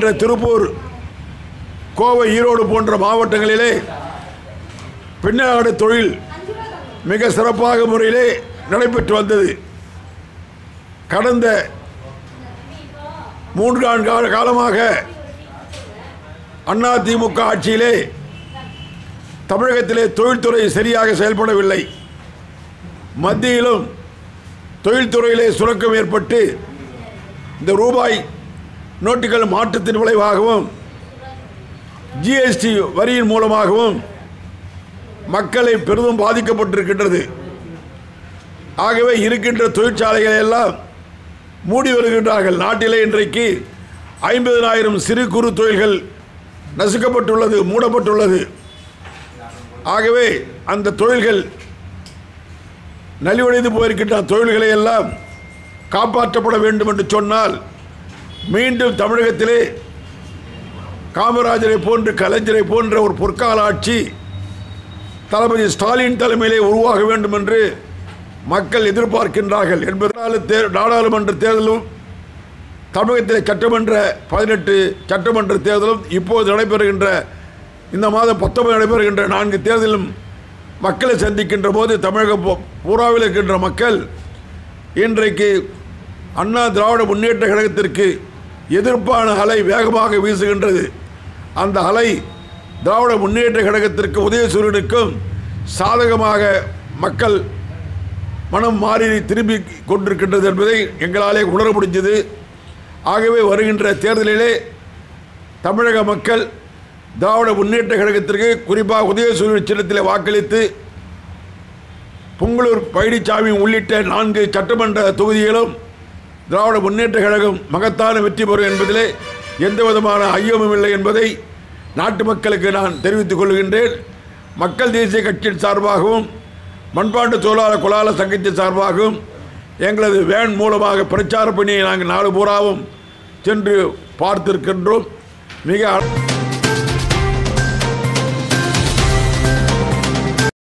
வருகின்ற திருப்பூர் கோவை ஈரோடு போன்ற மாவட்டங்களிலே பின்னாடு தொழில் மிக சிறப்பாக முறையிலே நடைபெற்று வந்தது கடந்த மூன்று ஆண்டு கால காலமாக அதிமுக ஆட்சியிலே தமிழகத்திலே தொழில்துறை சரியாக செயல்படவில்லை மத்தியிலும் தொழில்துறையிலே சுரக்கம் ஏற்பட்டு இந்த ரூபாய் நோட்டுகள் மாற்றத்தின் விளைவாகவும் ஜிஎஸ்டி வரியின் மூலமாகவும் மக்களை பெரிதும் பாதிக்கப்பட்டிருக்கின்றது ஆகவே இருக்கின்ற தொழிற்சாலைகளை எல்லாம் மூடி வருகின்றார்கள் நாட்டிலே இன்றைக்கு ஐம்பதனாயிரம் சிறு குறு தொழில்கள் நசுக்கப்பட்டுள்ளது மூடப்பட்டுள்ளது ஆகவே அந்த தொழில்கள் நலிவடைந்து போயிருக்கின்ற தொழில்களை எல்லாம் காப்பாற்றப்பட வேண்டும் என்று சொன்னால் மீண்டும் தமிழகத்திலே காமராஜரை போன்று கலைஞரை போன்ற ஒரு பொற்கால ஆட்சி தளபதி ஸ்டாலின் தலைமையிலே உருவாக வேண்டும் என்று மக்கள் எதிர்பார்க்கின்றார்கள் என்பதனால் தே நாடாளுமன்ற தேர்தலும் தமிழகத்தில் சட்டமன்ற பதினெட்டு சட்டமன்ற தேர்தலும் இப்போது நடைபெறுகின்ற இந்த மாதம் பத்தொன்பது நடைபெறுகின்ற நான்கு தேர்தலும் மக்களை சந்திக்கின்ற போது தமிழகம் பூ- பூராவில் இருக்கின்ற மக்கள் இன்றைக்கு அண்ணா திராவிட முன்னேற்ற கழகத்திற்கு எதிர்ப்பான அலை வேகமாக வீசுகின்றது அந்த அலை திராவிட முன்னேற்ற கழகத்திற்கு உதயசூரியனுக்கும் சாதகமாக மக்கள் மனம் மாறி திரும்பி கொண்டிருக்கின்றது என்பதை எங்களாலே உணர முடிஞ்சது ஆகவே வருகின்ற தேர்தலிலே தமிழக மக்கள் திராவிட முன்னேற்ற கழகத்திற்கு குறிப்பாக உதயசூரியன் சின்னத்தில் வாக்களித்து புங்களூர் பழனிசாமி உள்ளிட்ட நான்கு சட்டமன்ற தொகுதிகளும் திராவிட முன்னேற்ற கழகம் மகத்தான வெற்றி பெறும் என்பதிலே எந்த விதமான ஐயமும் இல்லை என்பதை நாட்டு மக்களுக்கு நான் தெரிவித்துக் கொள்கின்றேன் மக்கள் தேசிய கட்சியின் சார்பாகவும் மண்பாட்டு தொழிலாளர் குலால சங்கத்தின் சார்பாகவும் எங்களது வேன் மூலமாக பிரச்சார பணியை நாங்கள் நாடு பூராவும் சென்று பார்த்திருக்கின்றோம் மிக